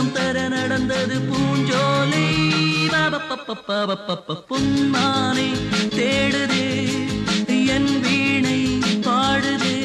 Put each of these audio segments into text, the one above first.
சுகம் தர நடந்தது பூஞ்சோலை பப்பப்பப்பப்பப்பப்ப பொன்மானை தேடுதே என் வீணை பாடுதே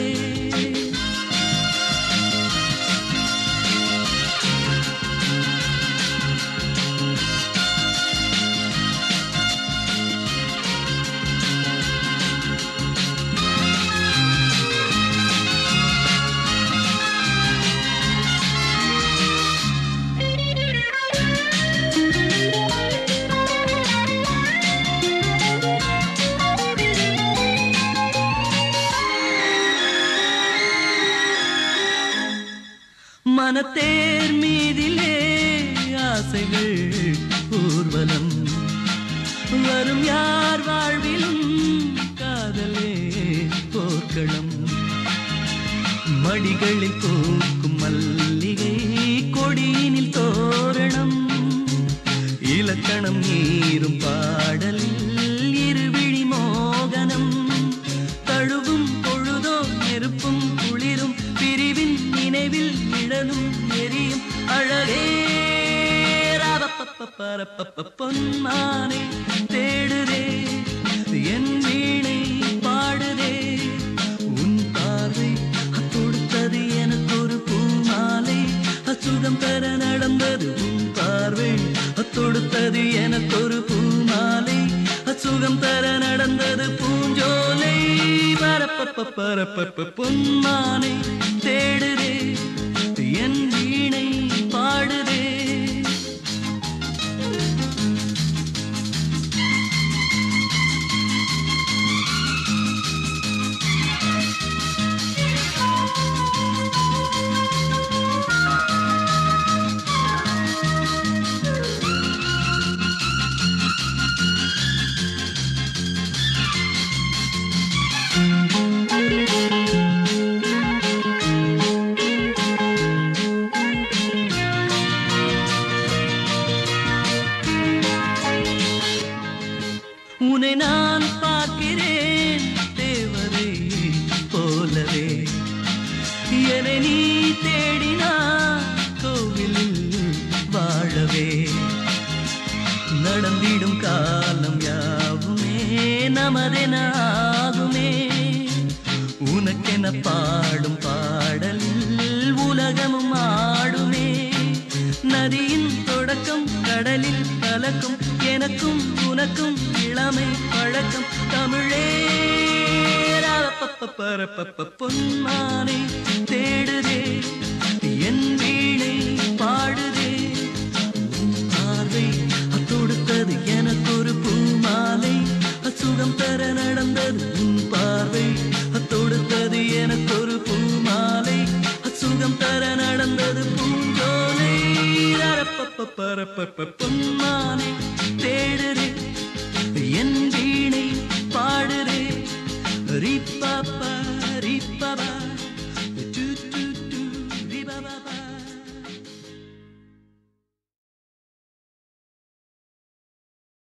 மனத்தேர் மீதிலே ஆசைகள் ஊர்வலம் வரும் யார் வாழ்விலும் காதலே போர்க்களம் மடிகளில் பூக்கும் மல்லிகை கொடியினில் தோரணம் இலக்கணம் நீரும் பாடலில் இருவிழி மோகனம் தழுவும் பொழுதோ நெருப்பும் குளிரும் பிரிவின் நினைவில் நிழலும் எரியும் அழகே பரப்பப்ப பொன்மானை தேடுதே என் வீணை பாடுதே உன் பார்வை கொடுத்தது எனக்கு ஒரு பூமாலை அச்சுகம் தர நடந்தது உன் பார்வை தொடுத்தது எனக்கு ஒரு பூமாலை அச்சுகம் தர நடந்தது பூஞ்சோலை பரப்பப்ப பரப்பப்ப பொன்மானை தேடுதே என் வீணை பாடுதே உன்னை நான் பார்க்கிறேன் தேவதை போலவே என்னை நீ தேடினா கோவிலில் வாழவே நடந்திடும் காலம் யாவுமே நமதென ஆகுமே உனக்கென பாடும் பாடலில் உலகமும் ஆடுமே நதியின் தொடக்கம் கடலில் கலக்கும் எனக்கும் உனக்கும் இளமை பழக்கம் தமிழே பரப்பப்ப பொன்மானை தேடுதே என் வீணை பாடுதே உன் பார்வை தொடுத்தது எனக்கு ஒரு பூமாலை சுகம் தர நடந்தது உன் பார்வை தொடுத்தது எனக்கு ஒரு பூமாலை சுகம் தர நடந்தது பூஞ்சோலை பரப்பப்ப பரப்பப்ப பொன்மானை தேடு